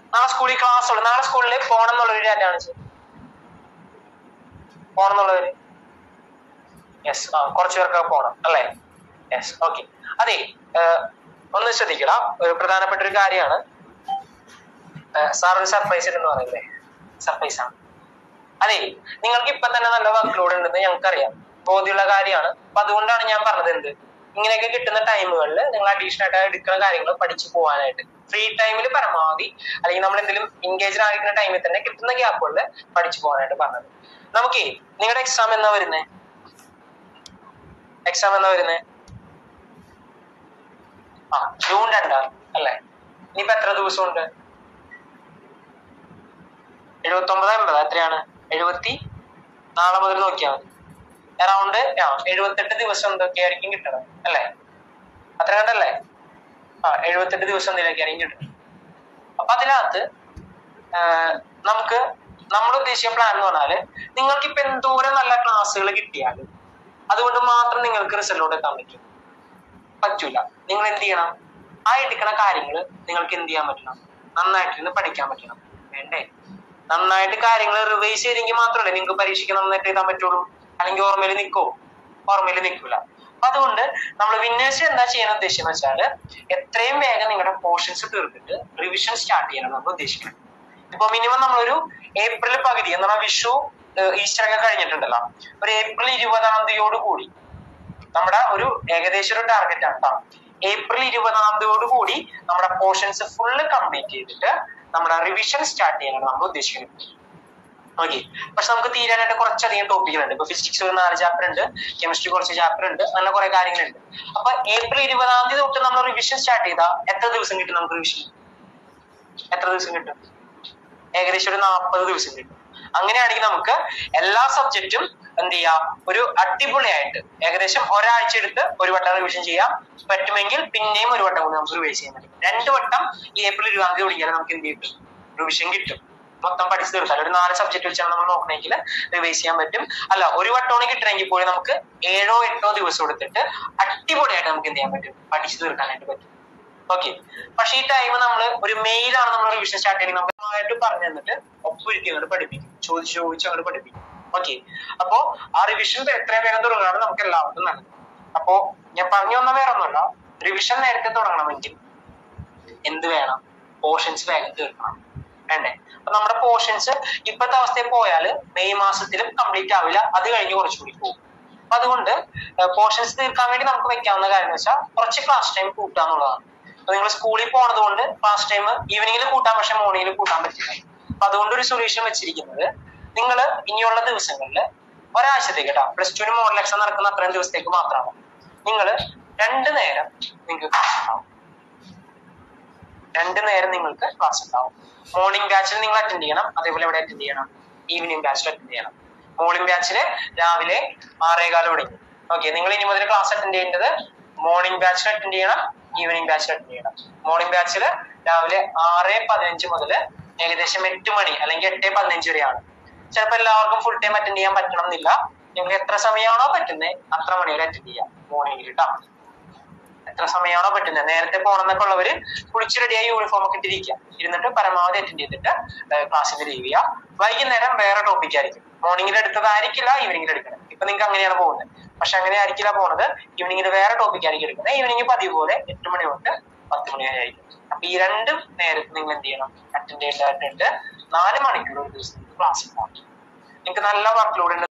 നാളെ സ്കൂളിൽ ക്ലാസ് ഉള്ളു നാളെ സ്കൂളിൽ പോണം എന്നുള്ളൊരു ഡാറ്റ കാണിച്ചു പോണം എന്നുള്ളവര് യെസ് ആ കുറച്ചു പേർക്കൊക്കെ പോണം അല്ലേ യെസ് ഓക്കെ അതെ ഏഹ്, ഒന്ന് ശ്രദ്ധിക്കണം ഒരു പ്രധാനപ്പെട്ട ഒരു കാര്യമാണ് സാർ ഒരു സർപ്രൈസ് എന്ന് പറയില്ലേ സർപ്രൈസ് ആണ് അതെ നിങ്ങൾക്ക് ഇപ്പൊ തന്നെ നല്ല വർക്ക് ലോഡ് ഉണ്ടെന്ന് ഞങ്ങൾക്കറിയാം ബോധ്യമുള്ള കാര്യമാണ് അപ്പൊ അതുകൊണ്ടാണ് ഞാൻ പറഞ്ഞത് എന്ത് ഇങ്ങനെയൊക്കെ കിട്ടുന്ന ടൈമുകളിൽ നിങ്ങൾ അഡീഷണൽ ആയിട്ട് എടുക്കുന്ന കാര്യങ്ങൾ പഠിച്ചു പോകാനായിട്ട് ഫ്രീ ടൈമിൽ പരമാവധി അല്ലെങ്കിൽ നമ്മൾ എന്തെങ്കിലും എൻഗേജ് ആയിരിക്കുന്ന ടൈമിൽ തന്നെ കിട്ടുന്ന ഗ്യാപ്പുകളിൽ പഠിച്ചു പോകാനായിട്ട് പറഞ്ഞത് നമുക്ക് നിങ്ങളുടെ എക്സാം എന്നാ വരുന്നേ എക്സാം എന്നാ വരുന്നേ ആ ജൂൺ രണ്ടാം അല്ലേ ഇനിയിപ്പോ എത്ര ദിവസമുണ്ട് എഴുപത്തി ഒമ്പത് എൺപത് എത്രയാണ് എഴുപത്തി നാളെ മുതൽ നോക്കിയാൽ മതി അറൗണ്ട് ആ എഴുപത്തെട്ട് ദിവസം എന്തൊക്കെയായിരിക്കും കിട്ടണം അല്ലേ അത്ര കണ്ടല്ലേ ആ എഴുപത്തെട്ട് ദിവസം എന്തിനൊക്കെയായിരിക്കും കിട്ടണം അപ്പൊ അതിനകത്ത് ആ, നമുക്ക് നമ്മൾ ഉദ്ദേശിച്ച പ്ലാൻ എന്ന് പറഞ്ഞാല് നിങ്ങൾക്ക് ഇപ്പൊ എന്തോരം നല്ല ക്ലാസ്സുകൾ കിട്ടിയാലും അതുകൊണ്ട് മാത്രം നിങ്ങൾക്ക് റിസൾട്ടോട് എത്താൻ പറ്റും പറ്റൂല നിങ്ങൾ എന്ത് ചെയ്യണം ആ എടുക്കണ കാര്യങ്ങൾ നിങ്ങൾക്ക് എന്ത് ചെയ്യാൻ പറ്റണം നന്നായിട്ടിരുന്ന് പഠിക്കാൻ പറ്റണം വേണ്ടേ നന്നായിട്ട് കാര്യങ്ങൾ റിവൈസ് ചെയ്തെങ്കിൽ മാത്രമല്ലേ നിങ്ങൾക്ക് പരീക്ഷയ്ക്ക് നന്നായിട്ട് എഴുതാൻ പറ്റുള്ളൂ അല്ലെങ്കിൽ ഓർമ്മയിൽ നിൽക്കോ ഓർമ്മയിൽ നിൽക്കൂല അപ്പൊ അതുകൊണ്ട് നമ്മൾ വിന്നേഴ്സ് എന്താ ചെയ്യാൻ ഉദ്ദേശിച്ചെന്ന് വെച്ചാല് എത്രയും വേഗം നിങ്ങളുടെ പോർഷൻസ് തീർത്തിട്ട് റിവിഷൻ സ്റ്റാർട്ട് ചെയ്യണം നമ്മൾ ഉദ്ദേശിക്കുന്നത് ഇപ്പൊ മിനിമം നമ്മളൊരു ഏപ്രിൽ പകുതി എന്ന് പറഞ്ഞാൽ വിഷു ഈസ്റ്റർ ഒക്കെ കഴിഞ്ഞിട്ടുണ്ടല്ലോ ഒരു ഏപ്രിൽ ഇരുപതാം തീയതിയോട് കൂടി നമ്മുടെ ഒരു ഏകദേശം ഒരു ടാർഗറ്റ് ആണ് കേട്ടോ ഏപ്രിൽ ഇരുപതാം തീയതിയോട് കൂടി നമ്മുടെ പോർഷൻസ് ഫുള്ള് കംപ്ലീറ്റ് ചെയ്തിട്ട് നമ്മുടെ റിവിഷൻ സ്റ്റാർട്ട് ചെയ്യാനാണ് നമ്മൾ ഉദ്ദേശിക്കുന്നത് ഓക്കെ പക്ഷെ നമുക്ക് തീരാനായിട്ട് കുറച്ചധികം ടോപ്പിക്കുകളുണ്ട് ഇപ്പൊ ഫിസിക്സ് ഒരു നാല് ചാപ്റ്റർ ഉണ്ട് കെമിസ്ട്രി കുറച്ച് ചാപ്റ്റർ ഉണ്ട് അങ്ങനെ കുറെ കാര്യങ്ങളുണ്ട് അപ്പൊ ഏപ്രിൽ ഇരുപതാം തീയതി തൊട്ട് നമ്മൾ റിവിഷൻ സ്റ്റാർട്ട് ചെയ്താൽ എത്ര ദിവസം കിട്ടും നമുക്ക് റിവിഷൻ എത്ര ദിവസം കിട്ടും ഏകദേശം ഒരു നാൽപ്പത് ദിവസം കിട്ടും അങ്ങനെയാണെങ്കിൽ നമുക്ക് എല്ലാ സബ്ജക്റ്റും എന്ത് ചെയ്യാം ഒരു അടിപൊളിയായിട്ട് ഏകദേശം ഒരാഴ്ച എടുത്ത് ഒരു വട്ടം റിവിഷൻ ചെയ്യാം പറ്റുമെങ്കിൽ പിന്നെയും ഒരു വട്ടം കൂടി നമുക്ക് റിവൈസ് ചെയ്യാൻ പറ്റും രണ്ട് വട്ടം ഈ ഏപ്രിൽ ഇരുപതാം തീയതി പഠിക്കാൻ നമുക്ക് എന്ത് കിട്ടും റിവിഷൻ കിട്ടും മൊത്തം പഠിച്ചു തീർത്താൽ ഒരു നാല് സബ്ജക്ട് വെച്ചാണ് നമ്മൾ നോക്കണമെങ്കിൽ റിവൈസ് ചെയ്യാൻ പറ്റും അല്ല ഒരു വട്ടമാണ് കിട്ടണമെങ്കിൽ പോലും നമുക്ക് ഏഴോ എട്ടോ ദിവസം എടുത്തിട്ട് അടിപൊളിയായിട്ട് നമുക്ക് എന്ത് ചെയ്യാൻ പറ്റും പഠിച്ചു തീർക്കാനായിട്ട് പറ്റും ഓക്കെ പക്ഷെ ഈ ടൈം നമ്മൾ ഒരു മെയിലാണ് നമ്മൾ റിവിഷൻ സ്റ്റാർട്ട് ചെയ്യുന്നത് നമുക്ക് നന്നായിട്ട് പറഞ്ഞു തന്നിട്ട് ഒപ്പൊരുക്കി അങ്ങോട്ട് പഠിപ്പിക്കും ചോദിച്ച് ചോദിച്ച് അങ്ങോട്ട് പഠിപ്പിക്കും ഓക്കെ അപ്പോ ആ റിവിഷൻ എത്രയും വേഗം തുടങ്ങുകയാണ് നമുക്ക് എല്ലാവർക്കും നല്ലത് അപ്പോ ഞാൻ പറഞ്ഞു വന്ന വേറെ ഒന്നുമല്ല റിവിഷൻ നേരത്തെ തുടങ്ങണമെങ്കിൽ എന്ത് വേണം പോർഷൻസ് വേഗം തീർക്കണം വേണ്ടേ അപ്പൊ നമ്മുടെ പോർഷൻസ് ഇപ്പോഴത്തെ അവസ്ഥയിൽ പോയാൽ മെയ് മാസത്തിലും കംപ്ലീറ്റ് ആവില്ല അത് കഴിഞ്ഞ് കുറച്ചുകൂടി പോകും അപ്പൊ അതുകൊണ്ട് പോർഷൻസ് തീർക്കാൻ വേണ്ടി നമുക്ക് വെക്കാവുന്ന കാര്യം എന്ന് വെച്ചാൽ കുറച്ച് ക്ലാസ് ടൈം കൂട്ടുക എന്നുള്ളതാണ് അപ്പൊ നിങ്ങൾ സ്കൂളിൽ പോണത് കൊണ്ട് ക്ലാസ് ടൈം ഈവനിങ്ങിൽ കൂട്ടാൻ പക്ഷെ മോർണിംഗിൽ കൂട്ടാൻ പറ്റില്ല അപ്പൊ അതുകൊണ്ട് ഒരു സൊല്യൂഷൻ വെച്ചിരിക്കുന്നത് നിങ്ങൾ ഇനിയുള്ള ദിവസങ്ങളിൽ ഒരാഴ്ചത്തേക്ക് കേട്ടോ പ്ലസ് ടുവിന് മോഡൽ എക്സാം നടക്കുന്ന അത്രയും ദിവസത്തേക്ക് മാത്രമാണ് നിങ്ങൾ രണ്ട് നേരം നിങ്ങൾക്ക് ക്ലാസ് ഉണ്ടാവും രണ്ട് നേരം നിങ്ങൾക്ക് ക്ലാസ് ഉണ്ടാവും മോർണിംഗ് ബാച്ചിൽ നിങ്ങൾ അറ്റൻഡ് ചെയ്യണം അതേപോലെ എവിടെ അറ്റൻഡ് ചെയ്യണം ഈവനിങ് ബാച്ചിൽ അറ്റൻഡ് ചെയ്യണം മോർണിംഗ് ബാച്ചിൽ രാവിലെ ആറേകാലം തുടങ്ങി ഓക്കെ നിങ്ങൾ ഇനി മുതൽ ക്ലാസ് അറ്റൻഡ് ചെയ്യേണ്ടത് മോർണിംഗ് ബാച്ചിൽ അറ്റൻഡ് ചെയ്യണം ഈവനിങ് ബാച്ചിൽ അറ്റൻഡ് ചെയ്യണം മോർണിംഗ് ബാച്ചിൽ രാവിലെ ആറ് പതിനഞ്ച് മുതൽ ഏകദേശം എട്ട് മണി അല്ലെങ്കിൽ എട്ട് പതിനഞ്ച് വരെയാണ് ചിലപ്പോൾ എല്ലാവർക്കും ഫുൾ ടൈം അറ്റൻഡ് ചെയ്യാൻ പറ്റണം എന്നില്ല നിങ്ങൾക്ക് എത്ര സമയമാണോ പറ്റുന്നത് അത്ര മണി വരെ അറ്റൻഡ് ചെയ്യാം മോർണിംഗിൽ കേട്ടോ എത്ര സമയമാണോ പറ്റുന്നത് നേരത്തെ പോകണമെന്നൊക്കെ ഉള്ളവര് കുളിച്ച് റെഡിയായി യൂണിഫോം ഒക്കെ ഇട്ടിരിക്കുക ഇരുന്നിട്ട് പരമാവധി അറ്റൻഡ് ചെയ്തിട്ട് ക്ലാസ്സിൽ ലീവ് ചെയ്യുക വൈകുന്നേരം വേറെ ടോപ്പിക് ആയിരിക്കും മോർണിംഗിൽ എടുത്തതായിരിക്കില്ല ഈവനിങ്ങിൽ എടുക്കണം ഇപ്പൊ നിങ്ങൾക്ക് അങ്ങനെയാണ് പോകുന്നത് പക്ഷെ അങ്ങനെ ആയിരിക്കില്ല പോണത് ഈവനിങ്ങിൽ വേറെ ടോപ്പിക് ആയിരിക്കും എടുക്കുന്നത് ഈവനിങ് പതിവ് പോലെ എട്ട് മണി തൊട്ട് പത്ത് മണി വരെ ആയിരിക്കും അപ്പൊ ഈ രണ്ട് നേരത്ത് നിങ്ങൾ എന്ത് ചെയ്യണം അറ്റൻഡ് ചെയ്യേണ്ടതായിട്ടുണ്ട് നാല് മണിക്കൂർ ഒരു ദിവസം ക്ലാസ് ഉണ്ടാവും നിങ്ങൾക്ക് നല്ല വർക്ക് ലോഡ് ഉണ്ട്